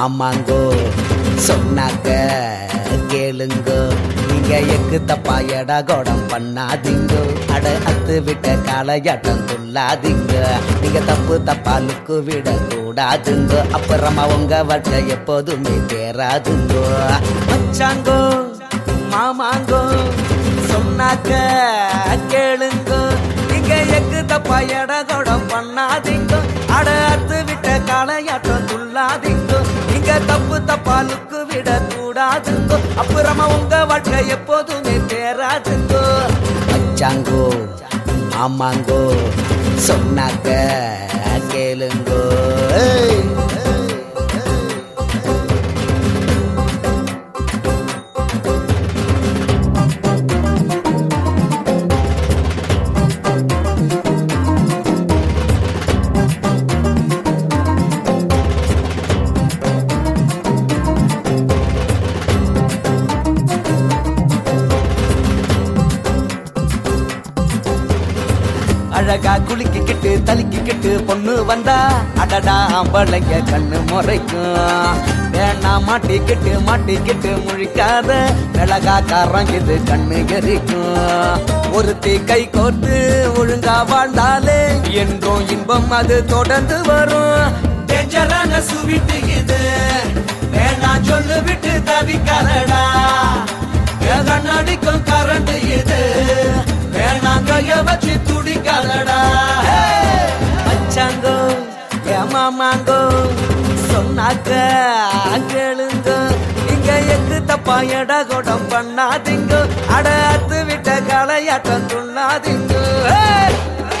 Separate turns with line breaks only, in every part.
மாமாங்கோ சொன்னாக்க கேளுங்கோ நீங்க எக்கு தப்பா எடா கோடம் பண்ணாதீங்கோ அட அத்து விட்ட காளையாட்டம் துள்ளாதீங்க நீங்க தப்பு தப்பா லுக்கு விட கூடாதுங்கோ அப்புறமா உங்க வாழ்க்கை எப்போதுமே தேராதுங்கோ மச்சாங்கோ மாமாங்கோ சொன்னாக்க கேளுங்கோ நீங்க எக்கு தப்பா எடா கோடம் பண்ணாதீங்கோ அட அத்து விட்ட காளையாட்டம் துள்ளாதீங்கோ நீங்க தப்பு தப்பா லுக்கு விட கூடாதுங்கோ அப்புறமா உங்க வாழ்க்கை எப்போதுமே தேராதுங்கோ மச்சாங்கோ ஆமாங்கோ சொன்னாக்க கேளுங்கோ ஏய், ஏய், ஏய். அழகா குலுக்கிக்கிட்டு தலுக்கிக்கிட்டு பொண்ணு வந்தா அடடா ஆம்பளைங்க கண்ணு முறைக்கும் வேணா மாட்டிக்கிட்டு மாட்டிக்கிட்டு முழிக்காத மிளகா காரங்கிது கண்ணு எரிக்கும் ஒருத்தி கை கோர்த்து ஒழுங்கா வாழ்ந்தாலே என்றும் இன்பம் அது தொடர்ந்து வரும் டேஞ்சரான சுவிட்டு இது வேணா சொல்லு விட்டு தவிக்காதடா என் கண்ணடிக்கும் கரண்ட் இது வேணாம் கைய வச்சு துடிக்காதடா மச்சாங்கோ ஏமாமாங்கோ சொன்னாக்க கேளுங்க இங்க எக்கு தப்பா எடா கோடம் பண்ணாதீங்க அட அத்து விட்ட களையாட்டம் துண்ணாதீங்க ஏய்!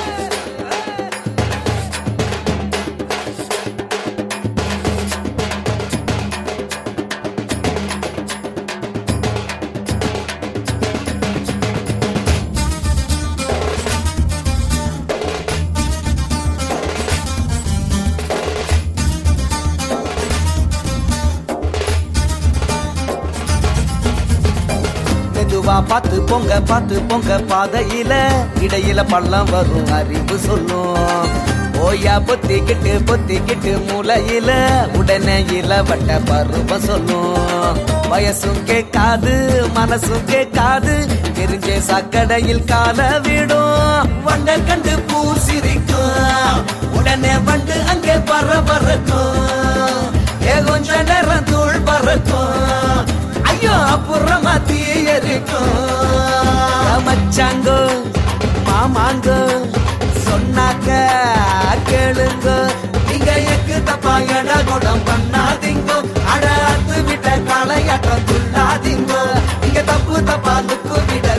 மெதுவா பார்த்து பொங்க பார்த்து பொங்க பாதையில இடையில பள்ளம் வரும் அறிவு சொல்லும் ஓயா பொத்திக்கிட்டு பொத்திக்கிட்டு மூளையில உடனே இளவட்ட பருவ சொல்லும் வயசும் கேட்காது மனசும் கேட்காது தெரிஞ்சே சாக்கடையில் கால விடும் வண்ட கண்டு பூ சிரிக்கும் உடனே வண்டு அங்கே பரபரக்கும் ஏ கொஞ்ச நேரம் தூள் பறக்கும் ஐயோ அப்புறமா தீயரிக்கும் மச்சாங்கோ மாமாங்கோ சொன்னாக்க கேளுங்க நீங்க எக்கு தப்பா எடா குடம் பண்ணாதீங்கோ அட அத்து விட்ட காளையாட்டம் துள்ளாதீங்கோ நீங்க தப்பு தப்பா லுக்கு விட